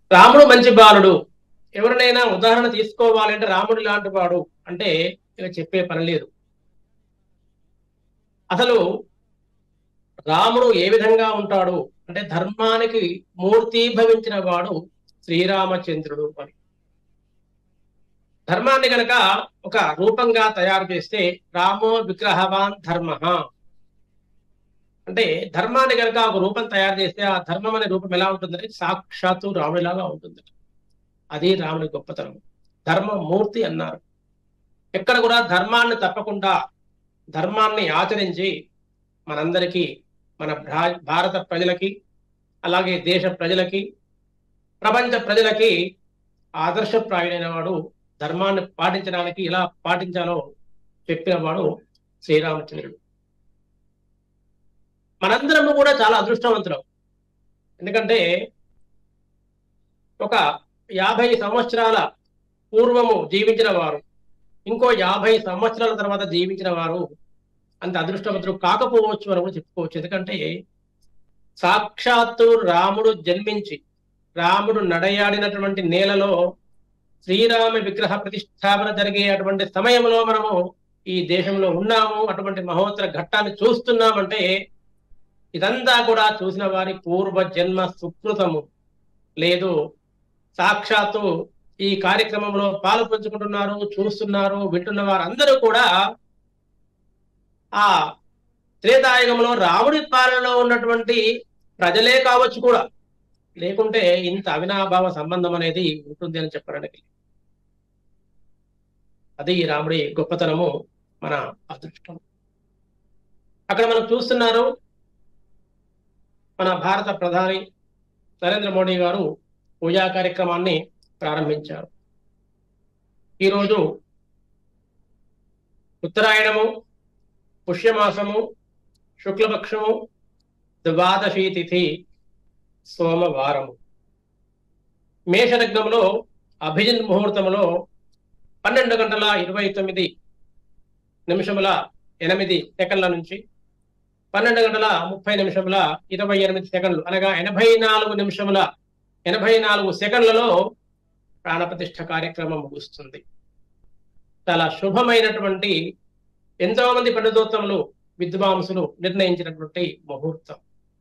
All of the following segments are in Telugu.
రాముడు మంచి బాలుడు ఎవరినైనా ఉదాహరణ తీసుకోవాలంటే రాముడు లాంటి వాడు అంటే ఇక చెప్పే పని లేదు అసలు రాముడు ఏ విధంగా ఉంటాడు అంటే ధర్మానికి మూర్తీభవించిన వాడు శ్రీరామచంద్రుడు అని ధర్మాన్ని గనక ఒక రూపంగా తయారు చేస్తే రామో విగ్రహవాన్ ధర్మ అంటే ధర్మాన్ని గనక ఒక రూపం తయారు చేస్తే ఆ ధర్మం అనే రూపం ఎలా ఉంటుందంటే సాక్షాత్తు రాముడిలాగా ఉంటుంది అది రాముడి గొప్పతనం ధర్మమూర్తి అన్నారు ఎక్కడ కూడా ధర్మాన్ని తప్పకుండా ధర్మాన్ని ఆచరించి మనందరికీ మన భా- భారత ప్రజలకి అలాగే దేశ ప్రజలకి ప్రపంచ ప్రజలకి ఆదర్శప్రాయుడైన వాడు ధర్మాన్ని పాటించడానికి ఎలా పాటించాలో చెప్పిన వాడు శ్రీరామచంద్రుడు మనందరము కూడా చాలా అదృష్టవంతులం ఎందుకంటే ఒక యాభై సంవత్సరాల పూర్వము జీవించిన వారు ఇంకో యాభై సంవత్సరాల తర్వాత జీవించిన వారు అంత అదృష్టవంతులు కాకపోవచ్చు అని కూడా చెప్పుకోవచ్చు ఎందుకంటే సాక్షాత్తు రాముడు జన్మించి రాముడు నడయాడినటువంటి నేలలో శ్రీరామ విగ్రహ ప్రతిష్టాపన జరిగే అటువంటి సమయంలో మనము ఈ దేశంలో ఉన్నాము అటువంటి మహోత్తర ఘట్టాన్ని చూస్తున్నామంటే ఇదంతా కూడా చూసిన వారి పూర్వ జన్మ సుకృతము లేదు సాక్షాత్తు ఈ కార్యక్రమంలో పాలు పంచుకుంటున్నారు చూస్తున్నారు వింటున్న వారందరూ కూడా ఆ త్రేతాయుగంలో రాముడి పాలనలో ఉన్నటువంటి ప్రజలే కావచ్చు కూడా లేకుంటే ఇంత అవినాభావ సంబంధం అనేది ఉంటుంది అని చెప్పడానికి అది ఈ రాముడి గొప్పతనము మన అదృష్టం అక్కడ మనం చూస్తున్నారు మన భారత ప్రధాని నరేంద్ర మోడీ గారు పూజా కార్యక్రమాన్ని ప్రారంభించారు ఈరోజు ఉత్తరాయణము పుష్యమాసము శుక్లపక్షము ద్వాదశి తిథి సోమవారము మేషలగ్నంలో అభిజిన్ ముహూర్తంలో పన్నెండు గంటల ఇరవై తొమ్మిది నిమిషముల ఎనిమిది సెకండ్ల నుంచి పన్నెండు గంటల ముప్పై నిమిషముల ఇరవై ఎనిమిది సెకండ్లు అనగా ఎనభై నాలుగు నిమిషముల ఎనభై నాలుగు సెకండ్లలో ప్రాణప్రతిష్ఠ కార్యక్రమం ముగుస్తుంది చాలా శుభమైనటువంటి ఎంతో మంది పండితోత్తములు విద్వాంసులు నిర్ణయించినటువంటి ముహూర్తం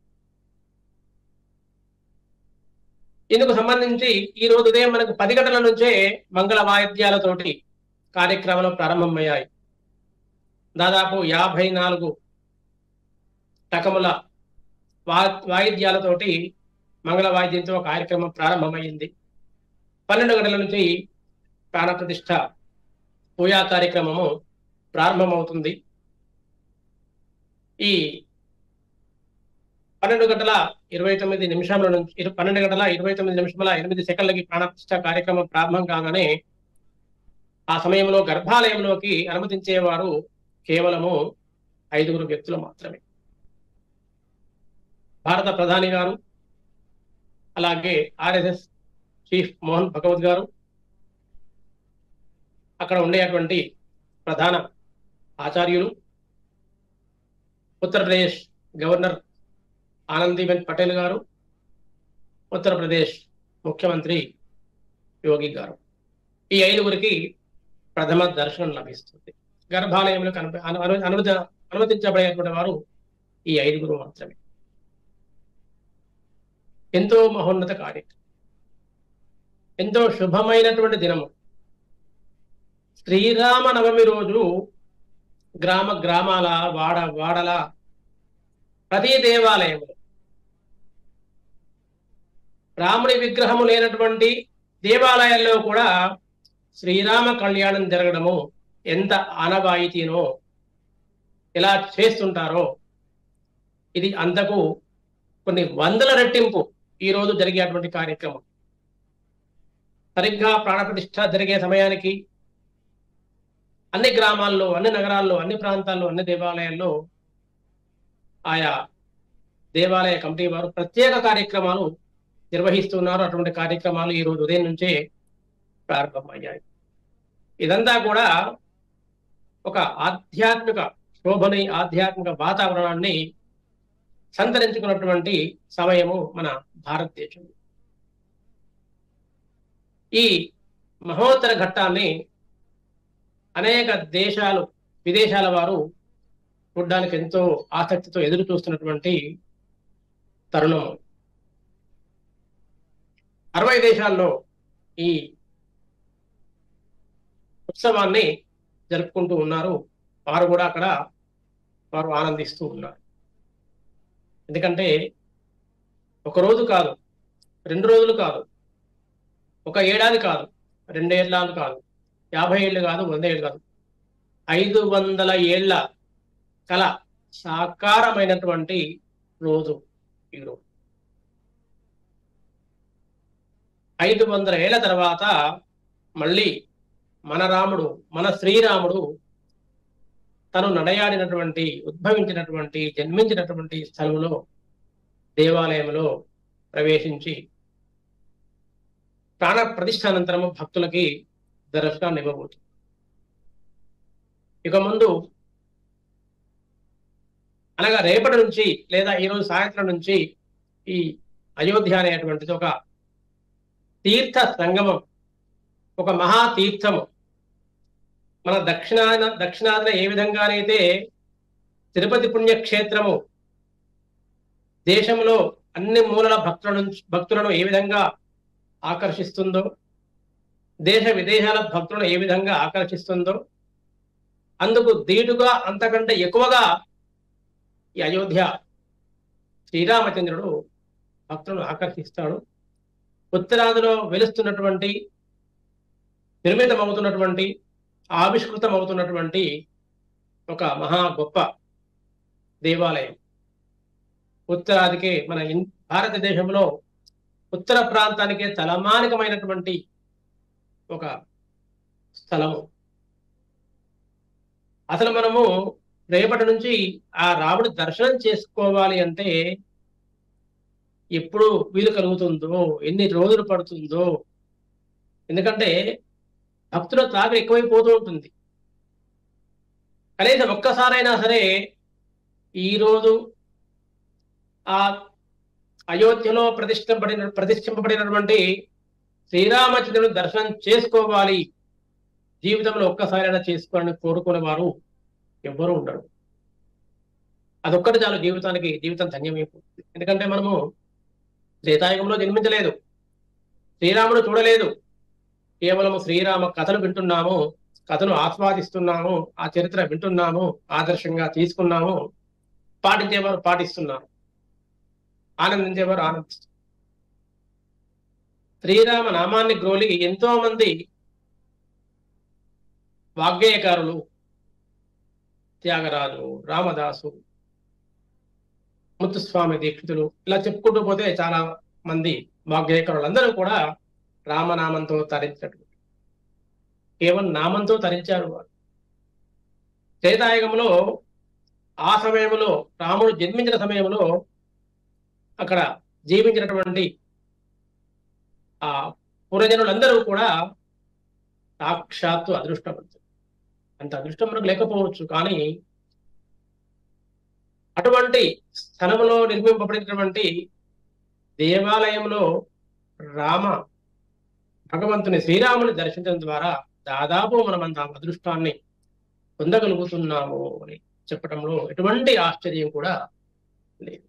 ఇందుకు సంబంధించి ఈ రోజు ఉదయం మనకు పది గంటల నుంచే మంగళ వాయిద్యాలతోటి కార్యక్రమాలు ప్రారంభమయ్యాయి దాదాపు యాభై నాలుగు రకముల వా వాయిద్యాలతోటి మంగళ వాయిద్యంతో కార్యక్రమం ప్రారంభమైంది పన్నెండు గంటల నుంచి ప్రాణప్రతిష్ఠ పూజా కార్యక్రమము ప్రారంభమవుతుంది ఈ పన్నెండు గంటల ఇరవై తొమ్మిది నిమిషముల నుంచి ఇరు- పన్నెండు గంటల ఇరవై తొమ్మిది నిమిషముల ఎనిమిది సెకండ్లకి ప్రాణప్రతిష్ఠ కార్యక్రమం ప్రారంభం కాగానే ఆ సమయంలో గర్భాలయంలోకి అనుమతించేవారు కేవలము ఐదుగురు వ్యక్తులు మాత్రమే భారత ప్రధాని గారు అలాగే ఆర్ఎస్ఎస్ చీఫ్ మోహన్ భగవత్ గారు అక్కడ ఉండేటువంటి ప్రధాన ఆచార్యులు ఉత్తరప్రదేశ్ గవర్నర్ ఆనందీబెన్ పటేల్ గారు ఉత్తరప్రదేశ్ ముఖ్యమంత్రి యోగి గారు ఈ ఐదుగురికి ప్రథమ దర్శనం లభిస్తుంది గర్భాలయంలో కనిప అను- అను- అనుమతి అనుమతించబడేటువంటి వారు ఈ ఐదుగురు మాత్రమే ఎంతో మహోన్నత కార్యక్రమం ఎంతో శుభమైనటువంటి దినము శ్రీరామ నవమి రోజు గ్రామ గ్రామాల వాడ వాడల ప్రతి దేవాలయంలో రాముడి విగ్రహము లేనటువంటి దేవాలయాల్లో కూడా శ్రీరామ కళ్యాణం జరగడము ఎంత ఆనవాయితీనో ఎలా చేస్తుంటారో ఇది అంతకు కొన్ని వందల రెట్టింపు ఈ రోజు జరిగేటువంటి కార్యక్రమం సరిగ్గా ప్రాణప్రతిష్ఠ జరిగే సమయానికి అన్ని గ్రామాల్లో అన్ని నగరాల్లో అన్ని ప్రాంతాల్లో అన్ని దేవాలయాల్లో ఆయా దేవాలయ కమిటీ వారు ప్రత్యేక కార్యక్రమాలు నిర్వహిస్తున్నారు అటువంటి కార్యక్రమాలు ఈ రోజు ఉదయం నుంచే ప్రారంభమయ్యాయి ఇదంతా కూడా ఒక ఆధ్యాత్మిక శోభని ఆధ్యాత్మిక వాతావరణాన్ని సంతరించుకున్నటువంటి సమయము మన భారతదేశం ఈ మహోత్తర ఘట్టాన్ని అనేక దేశాలు విదేశాల వారు చూడ్డానికి ఎంతో ఆసక్తితో ఎదురు చూస్తున్నటువంటి తరుణం అరవై దేశాల్లో ఈ ఉత్సవాన్ని జరుపుకుంటూ ఉన్నారు వారు కూడా అక్కడ వారు ఆనందిస్తూ ఉన్నారు ఎందుకంటే ఒక రోజు కాదు రెండు రోజులు కాదు ఒక ఏడాది కాదు రెండేళ్ళాలు కాదు యాభై ఏళ్ళు కాదు వంద ఏళ్ళు కాదు ఐదు వందల ఏళ్ల కళ సాకారమైనటువంటి రోజు ఈ రోజు ఐదు వందల ఏళ్ల తర్వాత మళ్ళీ మన రాముడు మన శ్రీరాముడు తను నడయాడినటువంటి ఉద్భవించినటువంటి జన్మించినటువంటి స్థలంలో దేవాలయంలో ప్రవేశించి ప్రాణ ప్రతిష్టానంతరము భక్తులకి దర్శనాన్ని ఇవ్వబోతుంది ఇక ముందు అనగా రేపటి నుంచి లేదా ఈరోజు సాయంత్రం నుంచి ఈ అయోధ్య అనేటువంటిది ఒక తీర్థ సంగమం ఒక మహా తీర్థము మన దక్షిణాన దక్షిణాదిన ఏ విధంగానైతే తిరుపతి పుణ్యక్షేత్రము దేశంలో అన్ని మూలల భక్తుల నుంచి భక్తులను ఏ విధంగా ఆకర్షిస్తుందో దేశ విదేశాల భక్తులను ఏ విధంగా ఆకర్షిస్తుందో అందుకు ధీటుగా అంతకంటే ఎక్కువగా ఈ అయోధ్య శ్రీరామచంద్రుడు భక్తులను ఆకర్షిస్తాడు ఉత్తరాదిలో వెలుస్తున్నటువంటి నిర్మితమవుతున్నటువంటి ఆవిష్కృతం అవుతున్నటువంటి ఒక మహా గొప్ప దేవాలయం ఉత్తరాదికే మన ఇన్- భారతదేశంలో ఉత్తర ప్రాంతానికే తలమానికమైనటువంటి ఒక స్థలము అసలు మనము రేపటి నుంచి ఆ రాముడి దర్శనం చేసుకోవాలి అంటే ఎప్పుడు వీలు కలుగుతుందో ఎన్ని రోజులు పడుతుందో ఎందుకంటే భక్తుల తాకి ఎక్కువైపోతూ ఉంటుంది కనీసం ఒక్కసారైనా సరే ఈరోజు ఆ అయోధ్యలో ప్రతిష్ఠపడిన ప్రతిష్ఠింపబడినటువంటి శ్రీరామచంద్రుని దర్శనం చేసుకోవాలి జీవితంలో ఒక్కసారైనా చేసుకోవాలని కోరుకునే వారు ఎవ్వరూ ఉండరు అదొక్కటి చాలు జీవితానికి జీవితం ధన్యమైపోతుంది ఎందుకంటే మనము త్రేతాయుగంలో జన్మించలేదు శ్రీరాముడు చూడలేదు కేవలం శ్రీరామ కథలు వింటున్నాము కథను ఆస్వాదిస్తున్నాము ఆ చరిత్ర వింటున్నాము ఆదర్శంగా తీసుకున్నాము పాటించేవారు పాటిస్తున్నారు ఆనందించేవారు ఆనందిస్తున్నారు శ్రీరామ నామాన్ని గ్రోలి ఎంతో మంది వాగ్గేయకారులు త్యాగరాజు రామదాసు ముత్తుస్వామి దీక్షితులు ఇలా చెప్పుకుంటూ పోతే చాలా మంది వాగ్గేయకారులు అందరూ కూడా రామనామంతో తరించినట్టు కేవలం నామంతో తరించారు వారు త్రేతాయుగంలో ఆ సమయంలో రాముడు జన్మించిన సమయంలో అక్కడ జీవించినటువంటి ఆ పురజనులందరూ కూడా సాక్షాత్తు అదృష్టవంతులు అంత అదృష్టం మనకు లేకపోవచ్చు కానీ అటువంటి స్థలంలో నిర్మింపబడినటువంటి దేవాలయంలో రామ భగవంతుని శ్రీరాముని దర్శించడం ద్వారా దాదాపు మనం అంత అదృష్టాన్ని పొందగలుగుతున్నాము అని చెప్పడంలో ఎటువంటి ఆశ్చర్యం కూడా లేదు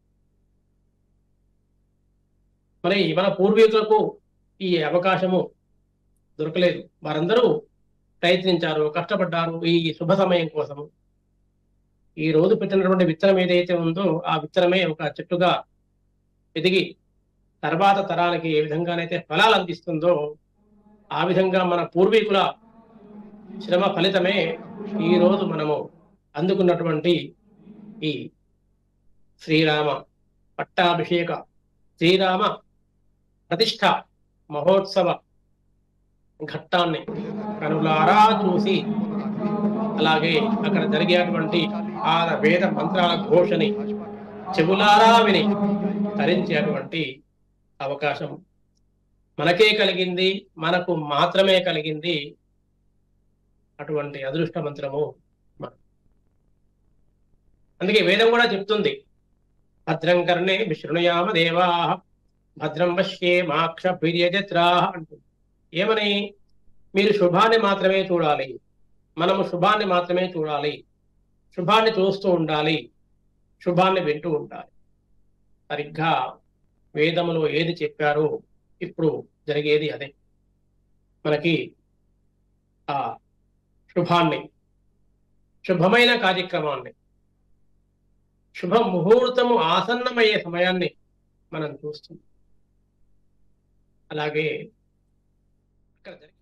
మరి మన పూర్వీకులకు ఈ అవకాశము దొరకలేదు వారందరూ ప్రయత్నించారు కష్టపడ్డారు ఈ శుభ సమయం కోసము ఈ రోజు పెట్టినటువంటి విత్తనం ఏదైతే ఉందో ఆ విత్తనమే ఒక చెట్టుగా ఎదిగి తర్వాత తరానికి ఏ విధంగానైతే ఫలాలు అందిస్తుందో ఆ విధంగా మన పూర్వీకుల శ్రమ ఫలితమే ఈ రోజు మనము అందుకున్నటువంటి ఈ శ్రీరామ పట్టాభిషేక శ్రీరామ ప్రతిష్ట మహోత్సవ ఘట్టాన్ని కనులారా చూసి అలాగే అక్కడ జరిగేటువంటి ఆ వేద మంత్రాల ఘోషని చెవులారా విని తరించేటువంటి అవకాశం మనకే కలిగింది మనకు మాత్రమే కలిగింది అటువంటి అదృష్ట మంత్రము మన- అందుకే వేదం కూడా చెప్తుంది భద్రం కర్ణే విశృణుయామ దేవా భద్రం పశ్యే మాక్ష అంటుంది ఏమని మీరు శుభాన్ని మాత్రమే చూడాలి మనము శుభాన్ని మాత్రమే చూడాలి శుభాన్ని చూస్తూ ఉండాలి శుభాన్ని వింటూ ఉండాలి సరిగ్గా వేదములో ఏది చెప్పారో ఇప్పుడు జరిగేది అదే మనకి ఆ శుభాన్ని శుభమైన కార్యక్రమాన్ని శుభ ముహూర్తము ఆసన్నమయ్యే సమయాన్ని మనం చూస్తున్నాం అలాగే అక్కడ జరిగే